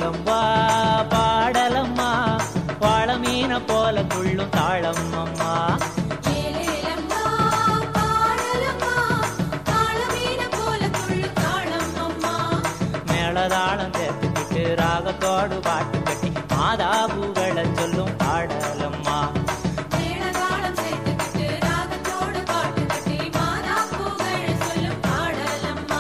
ஏலேலம் வா பாடலம்மா வாழ மீன போல துள்ளும் தாளம் அம்மா ஏலேலம்மா பாடலம்மா தாளமீன போல துள்ளும் தாளம் அம்மா மேளதாளம் சேர்த்துக்கிட்டு ராகத்தோடு பாட்டு கட்டி மாதா பூகளை சொல்லும் பாடலம்மா மேளதாளம் சேர்த்துக்கிட்டு ராகத்தோடு பாட்டு கட்டி மாதா புகழ் சொல்லும் பாடலம்மா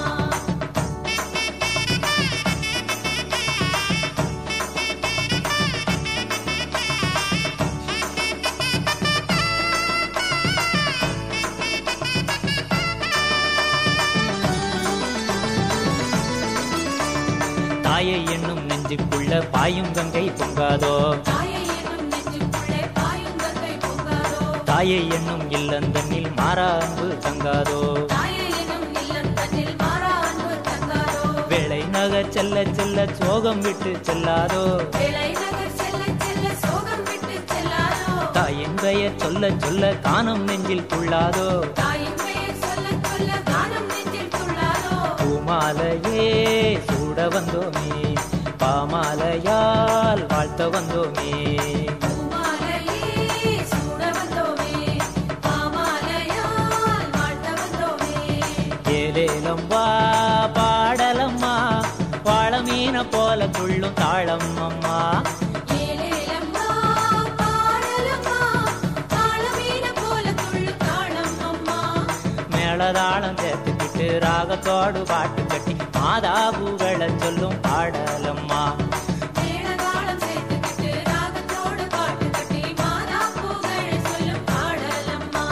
தாயை என்னும் நெஞ்சுக்குள்ள பாயும் கங்கை பொங்காதோ தாயை என்னும் நெஞ்சுக்குள்ளே பாயும் கங்கை பொங்காதோ தாயை என்னும் இல்லந்தன்னில் மாறா அன்பு தங்காதோ தாயை என்னும் இல்லம் தன்னில் மாறா அன்பு தங்காதோ வேளை நகர் செல்ல செல்ல சோகம் விட்டு செல்லாதோ வேலை நகர் செல்ல செல்ல சோகம் விட்டு செல்லாதோ தாயின் பெயர் சொல்ல சொல்ல காணும் நெஞ்சில் துள்ளாதோ தாயின் பெயர் சொல்ல சொல்ல கானம் நெஞ்சில் துள்ளாதோ பூமாலையே சூட வந்தோமே பாமாலையால் வாழ்த்த வந்தோமே பூமாலையே சூட வந்தோமே பாமாலையால் வாழ்த்த வந்தோமே ஏலேலம் வா பாடலம்மா வாழ மீன போல துள்ளும் தாளம் அம்மா ஏலேலம்மா பாடலம்மா தாளமீன போல துள்ளும் தாளம் அம்மா மேளதாளம் சேர்த்துக்கிட்டு ராகத்தோடு பாட்டு கட்டி மாதா பூகளை சொல்லும் பாடலம்மா மேளதாளம் சேர்த்துக்கிட்டு ராகத்தோடு பாட்டு கட்டி மாதா புகழ் சொல்லும் பாடலம்மா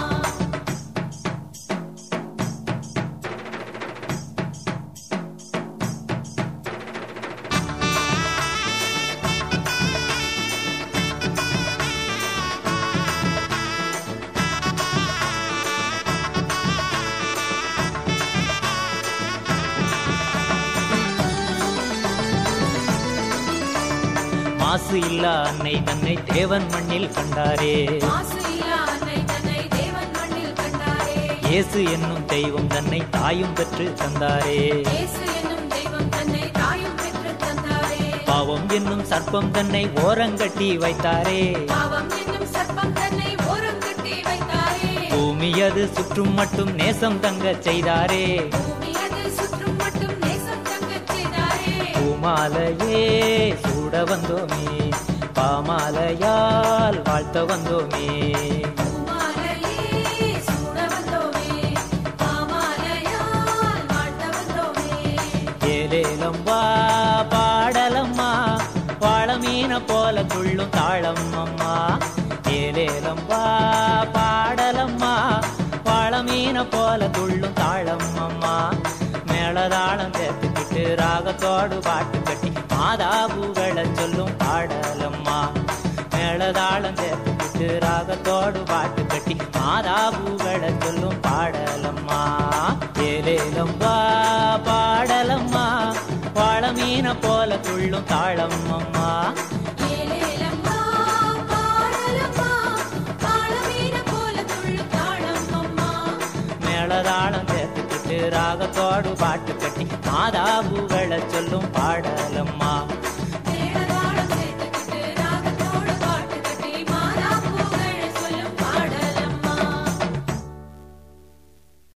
மாசு இல்லா அன்னை தன்னை தேவன் மண்ணில் கண்டாரே மாசு இல்லா அன்னை தன்னை தேவன் மண்ணில் கண்டாரே இயேசு என்னும் தெய்வம் தன்னை தாயும் பெற்று தந்தாரே இயேசு என்னும் தெய்வம் தன்னை தாயும் பெற்று தந்தாரே பாவம் என்னும் சர்ப்பம் தன்னை ஓரங்கட்டி வைத்தாரே பாவம் என்னும் சர்ப்பம் தன்னை ஓரம் கட்டி வைத்தாரே பூமி அது சுற்றும் மட்டும் நேசம் தங்கச் செய்தாரே பூமி அது சுற்றும் மட்டும் நேசம் தங்கச் செய்தாரே பூமாலையே சூட வந்தோமே பாமாலையால் வாழ்த்த வந்தோமே பூமாலையே சூட வந்தோமே பாமாலையால் வாழ்த்த வந்தோமே ஏலேலம் வா பாடலம்மா வாழ மீன போல துள்ளும் தாளம் அம்மா ஏலேலம் வா பாடலம்மா வாழ மீன போல துள்ளும் தாளம் அம்மா மேளதாளம் சேர்த்துக்கிட்டு ராகத்தோடு பாட்டு கட்டி மாதா பூகளை சொல்லும் பாடலம்மா மேளதாளம் சேர்த்துக்கிட்டு ராகத்தோடு பாட்டு கட்டி மாதா பூகளை சொல்லும் பாடலம்மா ஏலேலம் வா பாடலம்மா வாழ மீன போல துள்ளும் தாளம் அம்மா ஏலேலம்மா பாடலம்மா தாளமீன போல துள்ளும் தாளம் அம்மா மேளதாளம் சேர்த்துக்கிட்டு ராகத்தோடு பாட்டு கட்டி மாதா பூகளை சொல்லும் பாடலம்மா